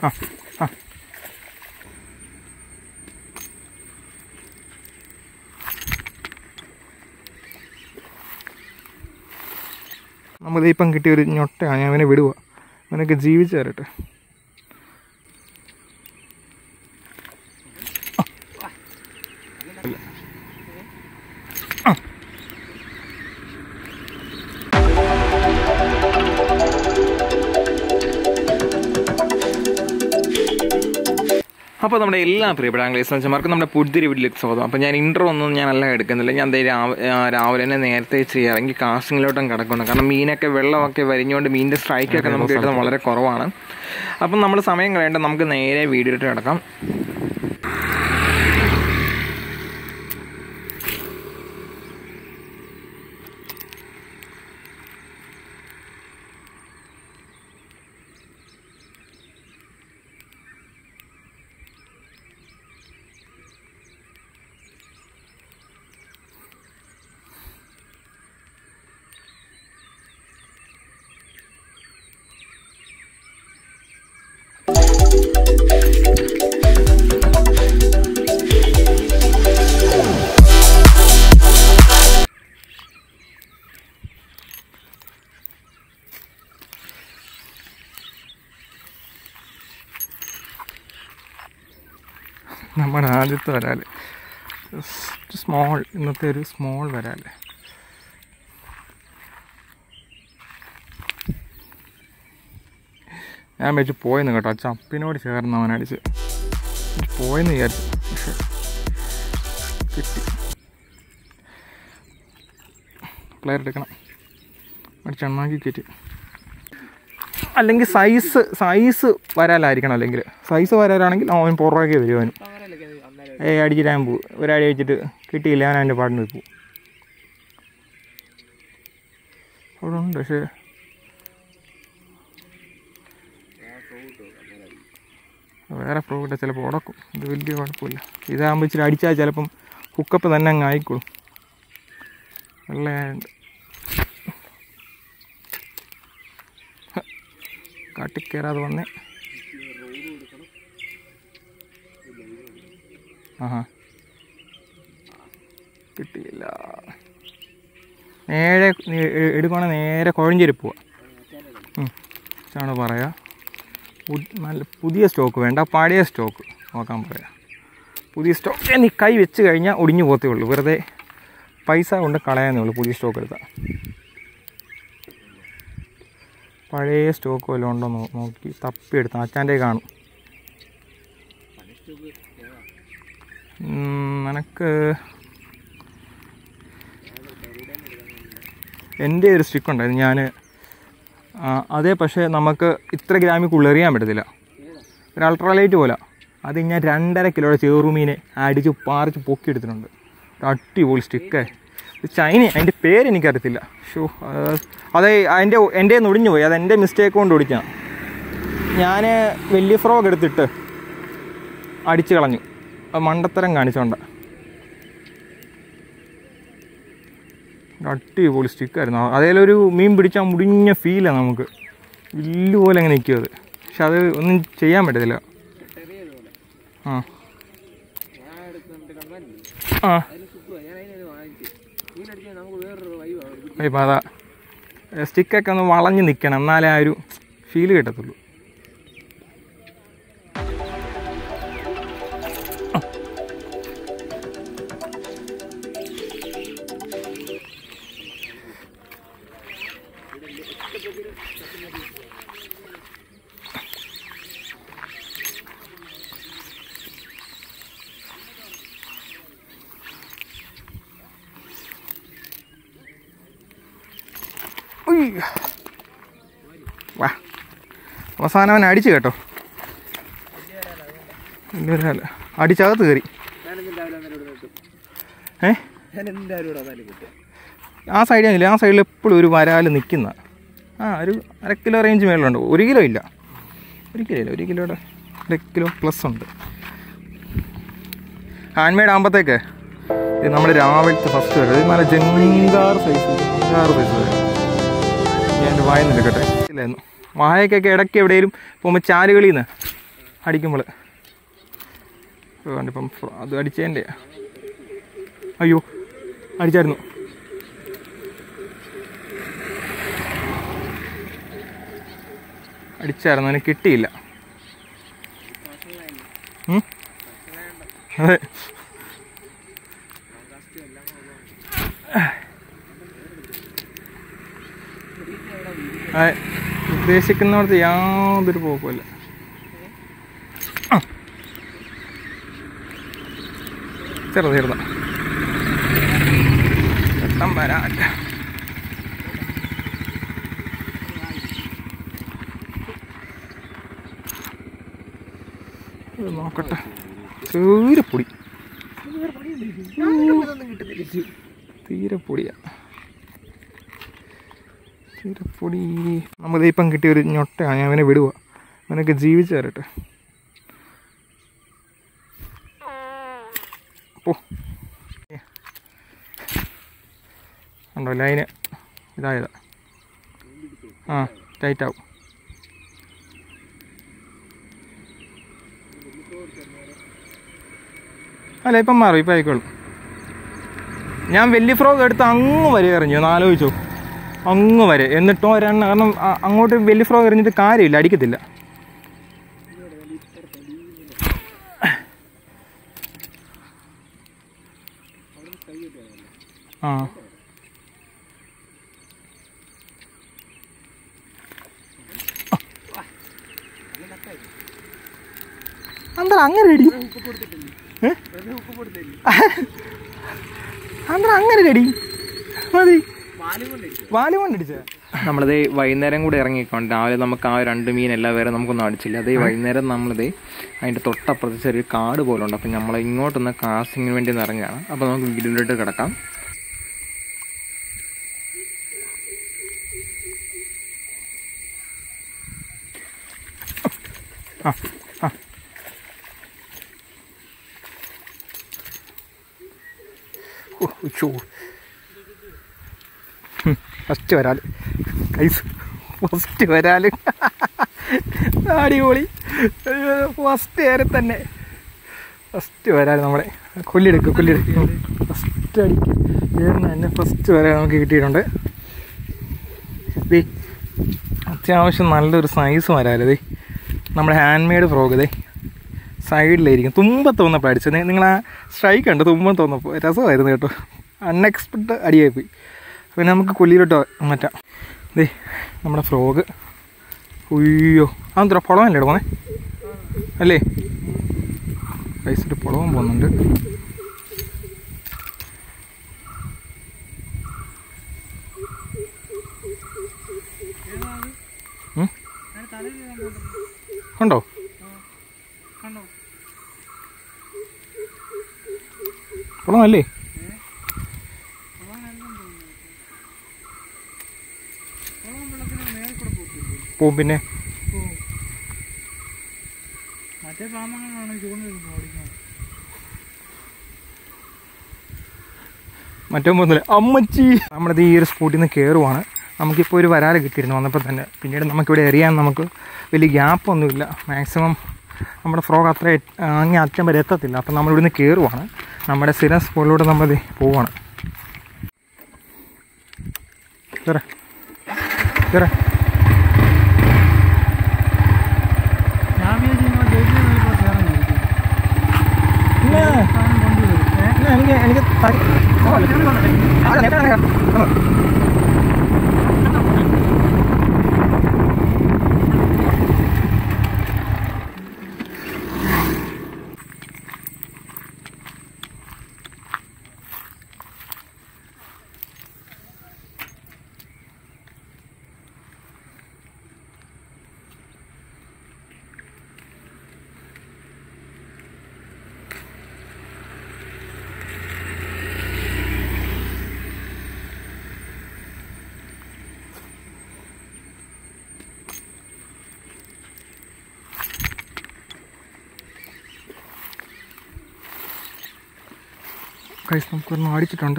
ആ ആ നമുക്ക് ഇപ്പം കിട്ടിയ ഒരു ഞൊട്ടയാണ് ഞാൻ അവനെ വിടുക അവനൊക്കെ ജീവിച്ചു തരട്ടെ അപ്പോൾ നമ്മുടെ എല്ലാ പ്രിയപ്പെട്ട ആംഗ്ലേസ് വെച്ചമാർക്കും നമ്മുടെ പുതിയൊരു വീട്ടിലേക്ക് സ്വാഗതം അപ്പോൾ ഞാൻ ഇൻട്രോ ഒന്നും ഞാൻ നല്ല എടുക്കുന്നില്ല ഞാൻ ദേ രാവ- ആ, രാവിലെ തന്നെ നേരത്തെ ചെയ്യാറെങ്കിൽ കാസ്റ്റിങ്ങിലോട്ടും കിടക്കണം കാരണം മീനൊക്കെ വെള്ളമൊക്കെ വരിഞ്ഞുകൊണ്ട് മീനിൻ്റെ സ്ട്രൈക്കൊക്കെ നമുക്ക് കിട്ടുന്നത് വളരെ കുറവാണ് അപ്പം നമ്മൾ സമയം കളയേണ്ട നമുക്ക് നേരെ വീഡിയോയിട്ട് കിടക്കാം നമ്മുടെ ആദ്യത്തെ വരാല് സ്മോൾ ഇന്നത്തെ ഒരു സ്മോൾ വരാല് ഞാൻ വെച്ച് പോയെന്ന് കേട്ടോ ആ ചപ്പിനോട് ചേർന്ന് അവൻ അടിച്ച് പോയെന്ന് വിചാരിച്ചു പക്ഷെ കിട്ടി പ്ലെയർ എടുക്കണം അടിച്ചെണ്ണാക്കി കയറ്റി അല്ലെങ്കിൽ സൈസ് സൈസ് വരാലായിരിക്കണം അല്ലെങ്കിൽ സൈസ് വരാലാണെങ്കിൽ അവൻ പുറകെ വരും അവന് ഏ അടിച്ചിട്ട് ഞാൻ പോകും ഒരടി വെച്ചിട്ട് കിട്ടിയില്ല ഞാൻ അവൻ്റെ പാട്ടിന് പോകും അവിടെ ഉണ്ട് പക്ഷേ വേറെ ഫ്രോട്ട് ചിലപ്പോൾ ഉടക്കും ഇത് വലിയ കുഴപ്പമില്ല ഇതാകുമ്പോൾ ഇച്ചിരി അടിച്ചാൽ ചിലപ്പം ഹുക്കപ്പ് തന്നെ അങ്ങ് ആയിക്കോളും വെള്ളയായുണ്ട് കാട്ടിക്കയറാതെ വന്നേ ആഹാ കിട്ടിയില്ല നേരെ എടുക്കുവാണെങ്കിൽ നേരെ കുഴഞ്ചേരി പോവാ ആണ് പറയാ പു- നല്ല പുതിയ സ്റ്റോക്ക് വേണ്ട പഴയ സ്റ്റോക്ക് നോക്കാൻ പറയാം പുതിയ സ്റ്റോക്ക് നീ കൈ വെച്ച് കഴിഞ്ഞാൽ ഒടിഞ്ഞു പോത്തേ ഉള്ളൂ വെറുതെ പൈസ കൊണ്ട് കളയാന്നേ ഉള്ളൂ പുതിയ സ്റ്റോക്ക് എടുത്താൽ പഴയ സ്റ്റോക്ക് വല്ലതും ഉണ്ടോ എന്ന് നോക്കി തപ്പി എടുത്ത അച്ഛൻ്റെ കാണും ഉം, നിനക്ക് എൻ്റെ ഒരു സ്റ്റിക്ക് ഉണ്ടായിരുന്നു ഞാൻ അതേ പക്ഷേ നമുക്ക് ഇത്ര ഗ്രാമിക്കുള്ളിൽ എറിയാൻ പറ്റത്തില്ല ഒരു അൾട്രാലൈറ്റ് പോലെ അത് ഞാൻ രണ്ടര കിലോയുടെ ചെറുമീനെ അടിച്ച് പാറിച്ച് പൊക്കി എടുത്തിട്ടുണ്ട് ഒരു അടിപൊളി സ്റ്റിക്ക് ഇത് ചൈന അതിൻ്റെ പേര് എനിക്കറിയത്തില്ല ഷോ അത് അതിൻ്റെ എൻ്റെ ഒടിഞ്ഞു പോയി അത് എൻ്റെ മിസ്റ്റേക്ക് കൊണ്ട് ഒടിച്ചാണ് ഞാൻ വലിയ ഫ്രോഗ് എടുത്തിട്ട് അടിച്ച് കളഞ്ഞു അത് മണ്ടത്തരം കാണിച്ചോണ്ട അടിപൊളി സ്റ്റിക്കായിരുന്നു അതേലൊരു മീൻ പിടിച്ചാൽ മുടിഞ്ഞ ഫീലാണ് നമുക്ക് വില്ല് പോലെ അങ്ങനെ നിൽക്കും അത് പക്ഷെ അത് ഒന്നും ചെയ്യാൻ പറ്റത്തില്ല ആ ആ ഇപ്പം അതാ സ്റ്റിക്കൊക്കെ ഒന്ന് വളഞ്ഞ് നിൽക്കണം എന്നാലേ ആ ഒരു ഫീല് കിട്ടത്തുള്ളൂ ഉയ്യ്. വാ അവസാനം അവൻ അടിച്ചു കേട്ടോ വലിയ ഒരാള്. അടിച്ചകത്ത് കയറി ഏ ആ സൈഡിൽ ഇല്ല ആ സൈഡിൽ എപ്പോഴും ഒരു വരാൽ നിൽക്കുന്ന ആ ഒരു അര കിലോ റേഞ്ച് മേളിലുണ്ട് ഒരു കിലോ ഇല്ല ഒരു കിലോ ഇല്ല ഒരു കിലോയുടെ അര കിലോ പ്ലസ് ഉണ്ട് ഹാൻഡ് മെയ്ഡ് ആകുമ്പോഴത്തേക്ക് ഇത് നമ്മൾ രാവിലത്തെ ഫസ്റ്റ് വരും ഇത് നല്ല ജങ്കാർ സൈസ് ജങ്കാർ സൈസ് വരും ഞാൻ എൻ്റെ വായ നിൽക്കട്ടെ ഇല്ലായിരുന്നു വായക്കൊക്കെ ഇടയ്ക്ക് എവിടെയും പോകുമ്പോൾ ചാലുകളിൽ നിന്ന് അടിക്കുമ്പോൾ ഇപ്പം അത് അടിച്ചതിൻ്റെ അയ്യോ അടിച്ചായിരുന്നു അടിച്ചായിരുന്നു അതിന് കിട്ടിയില്ല ഉം? അതെ അതെ ഉദ്ദേശിക്കുന്നിടത്ത് യാതൊരു പോക്കുമില്ല ആ. ചെറുത് ചെറുത വെട്ടം വരാൻ ഇത് നോക്കട്ടെ തീരെ പൊടി തീരെ പൊടിയാ തീരെ പൊടി നമുക്ക് ഇപ്പം കിട്ടിയ ഒരു ഞൊട്ടയാണ് ഞാൻ അവനെ വിടുക അവനൊക്കെ ജീവിച്ചു തരട്ടെ പോ ഉണ്ടോ ലൈന് ഇതായതാ ആ ടൈറ്റ് ആവും അല്ല ഇപ്പം മാറും ഇപ്പം ആയിക്കോളും ഞാൻ വലിയ ഫ്രോഗ് എടുത്ത് അങ്ങ് വരെ എറിഞ്ഞു ഒന്ന് ആലോചിച്ചു അങ്ങ് വരെ എന്നിട്ടും ഒരെണ്ണം കാരണം അ- അങ്ങോട്ട് വലിയ ഫ്രോഗ് എറിഞ്ഞിട്ട് കാര്യമില്ല അടിക്കത്തില്ല ആ എന്താ അങ്ങനെ റെഡി എന്താ അങ്ങനെ റെഡി മതി വാല് കൊണ്ടടിച്ച നമ്മളത് വൈകുന്നേരം കൂടെ ഇറങ്ങിക്കൊണ്ട് രാവിലെ നമുക്ക് ആ രണ്ട് മീൻ എല്ലാ വേറെ നമുക്കൊന്നും അടിച്ചില്ല അതേ വൈകുന്നേരം നമ്മളിത് അതിൻ്റെ തൊട്ടപ്പുറത്ത് ചെറിയൊരു കാട് പോലെ ഉണ്ട് അപ്പം നമ്മൾ ഇങ്ങോട്ടൊന്ന് കാസ്റ്റിങ്ങിന് വേണ്ടി ഒന്ന് ഇറങ്ങുകയാണ് അപ്പോൾ നമുക്ക് വീടിലോട്ട് കിടക്കാം ആ ആ ഓ, ഉയ്യോ. ഹും, ഫസ്റ്റ് വരാല് ഐസ് ഫസ്റ്റ് വരാല് അടിപൊളി അയ്യോ, ഫസ്റ്റ് നേരെ തന്നെ ഫസ്റ്റ് വരാല് നമ്മളെ കൊല്ലിയെടുക്കും കൊല്ലിയെടുക്കും ഫസ്റ്റ് അടിക്ക് ചേർന്ന് തന്നെ ഫസ്റ്റ് വരാൽ നമുക്ക് കിട്ടിയിട്ടുണ്ട് ദേ അത്യാവശ്യം നല്ലൊരു സൈസ് വരാല് ദേ നമ്മുടെ ഹാൻഡ് മെയ്ഡ് ഫ്രോഗ് ദേ സൈഡിലായിരിക്കും തുമ്പത്ത് വന്നപ്പോൾ അടിച്ചത് നിങ്ങൾ ആ സ്ട്രൈക്ക് ഉണ്ട് തുമ്പത്ത് വന്നപ്പോൾ രസമായിരുന്നു കേട്ടോ അൺഎക്സ്പെക്റ്റഡ് അടിയായിപ്പോയി പിന്നെ നമുക്ക് കൊല്ലിയിലോട്ട് മാറ്റാം ദേ നമ്മുടെ ഫ്രോഗ് ഉയ്യോ അതെന്താ പുളമല്ലേ പോന്നെ അല്ലേ പൈസ പുളവും പോകുന്നുണ്ട് ഉം? ഉണ്ടോ കുളമല്ലേ പോവും പിന്നെ മറ്റേ പാമ്പങ്ങളാണ് ചൂണ്ടിരുന്നത് ഓടിക്കുന്നത് മറ്റോ പോകുന്നില്ല അമ്മച്ചി നമ്മളിത് ഈ ഒരു സ്പോട്ടിൽ നിന്ന് കയറുവാണ് നമുക്കിപ്പോൾ ഒരു വരാല് കിട്ടിയിരുന്നു വന്നപ്പോൾ തന്നെ പിന്നീട് നമുക്കിവിടെ എറിയാൻ നമുക്ക് വലിയ ഗ്യാപ്പൊന്നുമില്ല മാക്സിമം നമ്മുടെ ഫ്രോഗ് അത്ര എ- അങ്ങേ അറ്റം വരെ എത്തത്തില്ല അപ്പം നമ്മൾ ഇവിടുന്ന് കയറുവാണ് നമ്മുടെ സ്ഥിരം സ്പോട്ടിലൂടെ നമ്മൾ ദേ പോവാണ് കയറ കയറ ഞാൻ വിചാരിച്ചു നിങ്ങൾ ഗേറ്റിൽ പോയപ്പോൾ കയറാനായിരിക്കും പിന്നെ സാധനം കൊണ്ടുവരും ഏ? പിന്നെ എനിക്ക് എനിക്ക് ത- ഓ, ആ, നേരെ നേരെ. ആ. കൈസ് നമുക്കൊരെണ്ണം അടിച്ചിട്ടുണ്ട്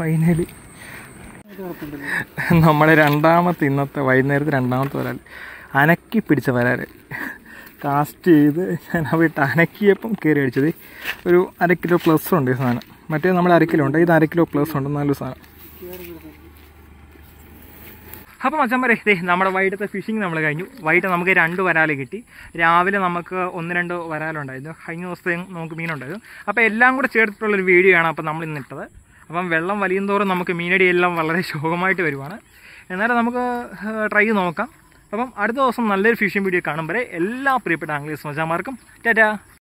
ഫൈനലി നമ്മുടെ രണ്ടാമത്തെ ഇന്നത്തെ വൈകുന്നേരത്തെ രണ്ടാമത്തെ വരാൽ അനക്കി പിടിച്ച വരാൽ കാസ്റ്റ് ചെയ്ത് ഞാൻ അവിടെ അനക്കിയപ്പം കയറി അടിച്ചത് ഒരു അര കിലോ പ്ലസ് ഉണ്ട് ഈ സാധനം മറ്റേ നമ്മൾ അര കിലോ ഉണ്ട് ഇത് അര കിലോ പ്ലസ് ഉണ്ട് നല്ലൊരു സാധനം അപ്പോൾ മച്ചന്മാരെ ദേ നമ്മുടെ വൈകിട്ടത്തെ ഫിഷിംഗ് നമ്മൾ കഴിഞ്ഞു വൈകിട്ട് നമുക്ക് രണ്ട് വരാൽ കിട്ടി രാവിലെ നമുക്ക് ഒന്ന് രണ്ട് വരാലുണ്ടായിരുന്നു കഴിഞ്ഞ ദിവസത്തെ നമുക്ക് മീനുണ്ടായിരുന്നു അപ്പോൾ എല്ലാം കൂടെ ചേർത്തിട്ടുള്ളൊരു വീഡിയോ ആണ് അപ്പോൾ നമ്മൾ ഇന്നിട്ടത് അപ്പം വെള്ളം വലിയും തോറും നമുക്ക് മീനടി എല്ലാം വളരെ ശോകമായിട്ട് വരുവാണ് എന്നാലും നമുക്ക് ട്രൈ ചെയ്ത് നോക്കാം അപ്പം അടുത്ത ദിവസം നല്ലൊരു ഫിഷിംഗ് വീഡിയോ കാണുമ്പോൾ എല്ലാ പ്രിയപ്പെട്ട ആംഗ്ലേസ് മച്ചാമാർക്കും ടാറ്റാ